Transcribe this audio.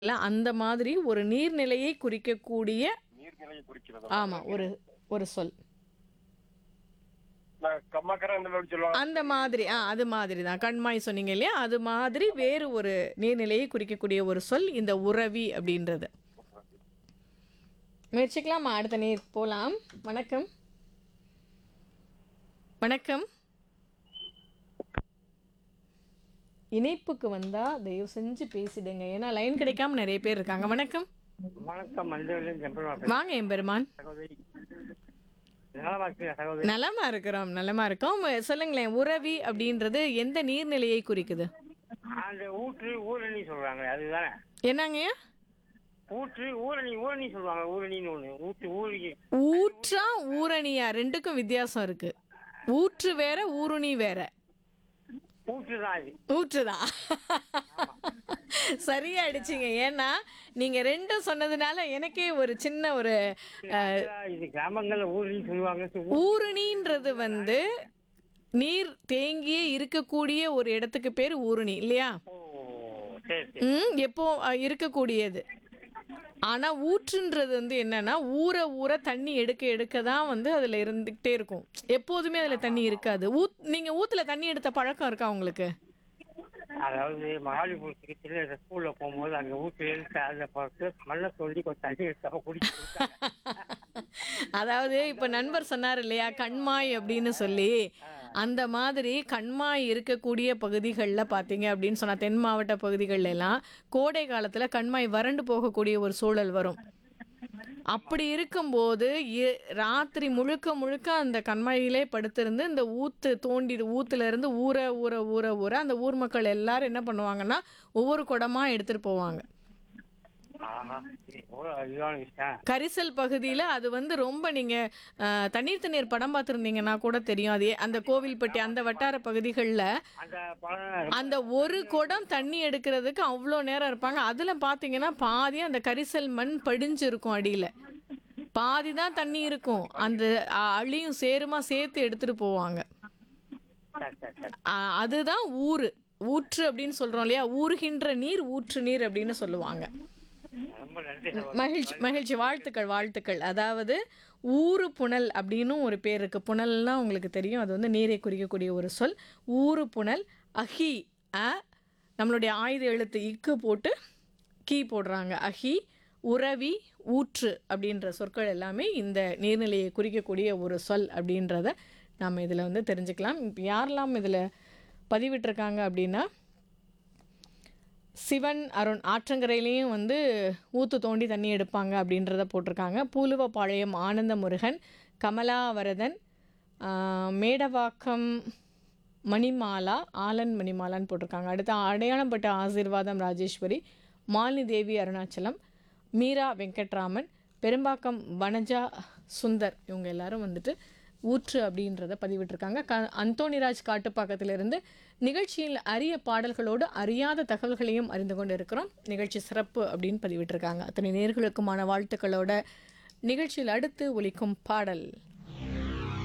இல்ல, அந்த மாதிரி ஒரு நீர்நிலையை குறிக்கக்கூடிய நீர்நிலையை குறிக்கிறது ஆமா ஒரு ஒரு சொல் நான் கம்மாக்கரை அந்த மாதிரி சொல்லுவாங்க அந்த மாதிரி ஆ அது மாதிரி தான் கண்மாய் சொன்னீங்க இல்லையா அது மாதிரி வேறு ஒரு நீர்நிலையை குறிக்கக்கூடிய ஒரு சொல் இந்த உறவி அப்படின்றது முயற்சிக்கலாமா அடுத்த நீர் போலாம் வணக்கம் வணக்கம் இணைப்புக்கு வந்தா தயவு செஞ்சு பேசிடுங்க ஏன்னா லைன் கிடைக்காம நிறைய பேர் இருக்காங்க வணக்கம் வணக்கம் மஞ்சள் செம்பல் வாங்க எம்பெருமான் சகோதரி நலமா இருக்கீங்களா சகோதரி நலமா இருக்கிறோம் நலமா இருக்கோம் சொல்லுங்களேன் உறவி அப்படின்றது எந்த நீர்நிலையை குறிக்குது அந்த ஊற்று ஊரணி சொல்றாங்க அதுதானே என்னங்கய்யா ஊற்று ஊரணி ஊரணி சொல்லுவாங்க ஊரணின்னு ஒண்ணு ஊற்று ஊரணி ஊற்றா ஊரணியா ரெண்டுக்கும் வித்தியாசம் இருக்கு ஊற்று வேற ஊருணி வேற ஊற்று தான் இது ஊற்றுதான் சரியா அடிச்சிங்க ஏன்னா நீங்க ரெண்டும் சொன்னதுனால எனக்கே ஒரு சின்ன ஒரு அஹ், இது கிராமங்கள்ல ஊரணி சொல்லுவாங்க சு- ஊருணின்றது வந்து நீர் தேங்கியே இருக்கக்கூடிய ஒரு இடத்துக்கு பேர் ஊருணி இல்லையா ஓ சரி சரி ம் எப்போ அஹ், இருக்கக்கூடியது ஆனா ஊற்றுன்றது வந்து என்னன்னா ஊற ஊற தண்ணி எடுக்க எடுக்க தான் வந்து அதுல இருந்துகிட்டே இருக்கும் எப்போதுமே அதுல தண்ணி இருக்காது ஊத் நீங்க ஊத்துல தண்ணி எடுத்த பழக்கம் இருக்கா உங்களுக்கு அதாவது மகாலிபுரத்துக்கு சின்ன ஸ்கூல்ல போகும்போது அங்க ஊற்று எடுத்து அதுல பார்த்து மண்ணை சொல்லி கொஞ்சம் தண்ணி எடுத்தப்ப குடிச்சு கொடுத்தாங்க. அதாவது இப்ப நண்பர் சொன்னார் இல்லையா கண்மாய் அப்படின்னு சொல்லி அந்த மாதிரி கண்மாய் இருக்கக்கூடிய பகுதிகளில் பார்த்தீங்க அப்படின்னு சொன்னா தென் மாவட்ட பகுதிகள்ல எல்லாம் கோடை காலத்துல கண்மாய் வறண்டு போகக்கூடிய ஒரு சூழல் வரும் அப்படி இருக்கும்போது இ- ராத்திரி முழுக்க முழுக்க அந்த கண்மாயிலே படுத்திருந்து இந்த ஊத்து தோண்டி ஊத்துல இருந்து ஊற ஊற ஊற ஊற அந்த ஊர் மக்கள் எல்லாரும் என்ன பண்ணுவாங்கன்னா ஒவ்வொரு குடமா எடுத்துட்டு போவாங்க ஆஹா இது எவ்வளவு அழகான விஷயம் கரிசல் பகுதியில் அது வந்து ரொம்ப நீங்கள் தண்ணீர் தண்ணீர் படம் பார்த்துருந்தீங்கன்னா கூட தெரியும் அது அந்த கோவில்பட்டி அந்த வட்டார பகுதிகளில் அந்த பழம் அந்த ஒரு குடம் தண்ணி எடுக்கிறதுக்கு அவ்வளோ நேரம் இருப்பாங்க அதில் பார்த்தீங்கன்னா பாதி அந்த கரிசல் மண் படிஞ்சு இருக்கும் அடியில் பாதி தான் தண்ணி இருக்கும் அந்த அ, அழியும் சேருமா சேர்த்து எடுத்துகிட்டு போவாங்க சரி சரி சரி ஆ, அதுதான் ஊறு ஊற்று அப்படின்னு சொல்கிறோம் இல்லையா ஊறுகின்ற நீர் ஊற்று நீர் அப்படின்னு சொல்லுவாங்க ரொம்ப நன்றி சகோதரி. மகிழ்ச்சி மகிழ்ச்சி வாழ்த்துக்கள் வாழ்த்துக்கள் அதாவது ஊறு புனல் அப்படின்னும் ஒரு பேர் இருக்கு புனல்னா உங்களுக்கு தெரியும் அது வந்து நீரை குறிக்கக்கூடிய ஒரு சொல் ஊறு புனல் அஹி அ நம்மளுடைய ஆயுத எழுத்து இக்கு போட்டு கீ போடுறாங்க அஹி உறவி ஊற்று அப்படின்ற சொற்கள் எல்லாமே இந்த நீர்நிலையை குறிக்கக்கூடிய ஒரு சொல் அப்படின்றத நாம் இதில் வந்து தெரிஞ்சுக்கலாம் இப்போ யாரெல்லாம் இதில் பதிவிட்டிருக்காங்க அப்படின்னா சிவன் அருண் ஆற்றங்கரையிலையும் வந்து ஊத்து தோண்டி தண்ணி எடுப்பாங்க அப்படின்றத போட்டிருக்காங்க பூலுவப்பாளையம் ஆனந்த முருகன் கமலாவரதன் ஆஹ், மேடவாக்கம் மணிமாலா ஆலன் மணிமாலான்னு போட்டிருக்காங்க அடுத்து அடையாளம்பட்ட ஆசீர்வாதம் ராஜேஸ்வரி மாலினி தேவி அருணாச்சலம் மீரா வெங்கட்ராமன் பெரும்பாக்கம் வனஜா சுந்தர் இவங்க எல்லாரும் வந்துட்டு ஊற்று அப்படின்றத பதிவிட்டிருக்காங்க க அந்தோணிராஜ் காட்டுப்பாக்கத்திலிருந்து நிகழ்ச்சியில் அரிய பாடல்களோடு அறியாத தகவல்களையும் அறிந்து கொண்டு இருக்கிறோம் நிகழ்ச்சி சிறப்பு அப்படின்னு பதிவிட்டிருக்காங்க அத்தனை நேர்களுக்குமான வாழ்த்துக்களோட நிகழ்ச்சியில் அடுத்து ஒலிக்கும் பாடல்